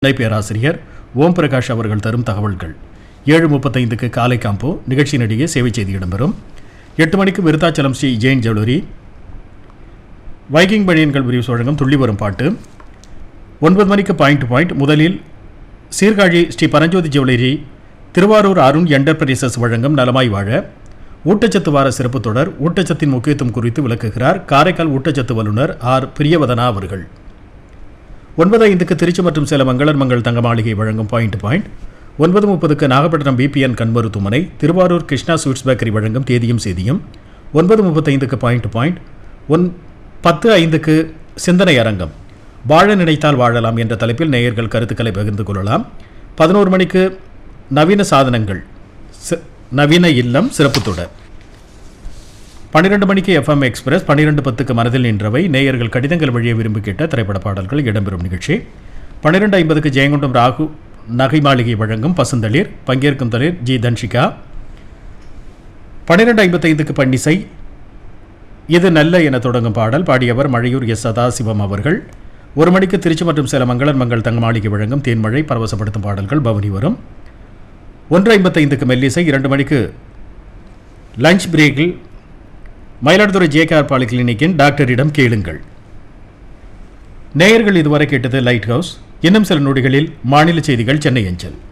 இணை பேராசிரியர் ஓம் பிரகாஷ் அவர்கள் தரும் தகவல்கள் ஏழு முப்பத்தைந்துக்கு காலை காம்போ நிகழ்ச்சியினிடையே சேவை செய்தி இடம்பெறும் எட்டு மணிக்கு விருத்தாச்சலம் ஸ்ரீ ஜெயின் ஜுவல்லரி வைக்கிங் பணியன்கள் விரிவு வழங்கும் துள்ளி வரும் பாட்டு ஒன்பது மணிக்கு பாயிண்ட் டு பாயிண்ட் முதலில் சீர்காழி ஸ்ரீ பரஞ்சோதி ஜுவல்லரி திருவாரூர் அருண் என்டர்பிரைசஸ் வழங்கும் நலமாய் வாழ ஊட்டச்சத்து வார சிறப்பு தொடர் ஊட்டச்சத்தின் முக்கியத்துவம் குறித்து விளக்குகிறார் காரைக்கால் ஊட்டச்சத்து வல்லுநர் ஆர் பிரியவதனா அவர்கள் ஒன்பது ஐந்துக்கு திருச்சி மற்றும் சேலம் மங்களர் மங்கள் தங்க மாளிகை வழங்கும் பாயிண்ட் டு பாயிண்ட் ஒன்பது முப்பதுக்கு நாகப்பட்டினம் பிபிஎன் கண் மருத்துவமனை திருவாரூர் கிருஷ்ணா ஸ்வீட்ஸ் பேக்கரி வழங்கும் தேதியும் செய்தியும் ஒன்பது முப்பத்தைந்துக்கு பாயிண்ட் டு பாயிண்ட் ஒன் பத்து ஐந்துக்கு சிந்தனை அரங்கம் வாழ நினைத்தால் வாழலாம் என்ற தலைப்பில் நேயர்கள் கருத்துக்களை பகிர்ந்து கொள்ளலாம் பதினோரு மணிக்கு நவீன சாதனங்கள் சி- நவீன இல்லம் சிறப்பு தொடர் பன்னிரண்டு மணிக்கு எஃப்எம் எக்ஸ்பிரஸ் பன்னிரெண்டு பத்துக்கு மனதில் நின்றவை நேயர்கள் கடிதங்கள் வழியே விரும்பி கேட்ட திரைப்பட பாடல்கள் இடம்பெறும் நிகழ்ச்சி பன்னிரெண்டு ஐம்பதுக்கு ஜெயங்கொண்டம் ராகு நகை மாளிகை வழங்கும் பசுந்தளிர் பங்கேற்கும் தளிர் ஜி தன்ஷிகா பன்னிரெண்டு ஐம்பத்தைந்துக்கு பன்னிசை இது நல்ல என தொடங்கும் பாடல் பாடியவர் மழையூர் எஸ் சதாசிவம் அவர்கள் ஒரு மணிக்கு திருச்சி மற்றும் சில மங்களன் மங்கள் தங்க மாளிகை வழங்கும் தேன்மழை பரவசப்படுத்தும் பாடல்கள் பவனி வரும் ஒன்று ஐம்பத்தைந்துக்கு மெல்லிசை இரண்டு மணிக்கு லஞ்ச் பிரேக்கில் மயிலாடுதுறை ஜேகேஆர் பாலிகிளினிக்கின் டாக்டரிடம் கேளுங்கள் நேயர்கள் இதுவரை கேட்டது லைட் ஹவுஸ் இன்னும் சில நொடிகளில் மாநில செய்திகள் சென்னை அஞ்சல்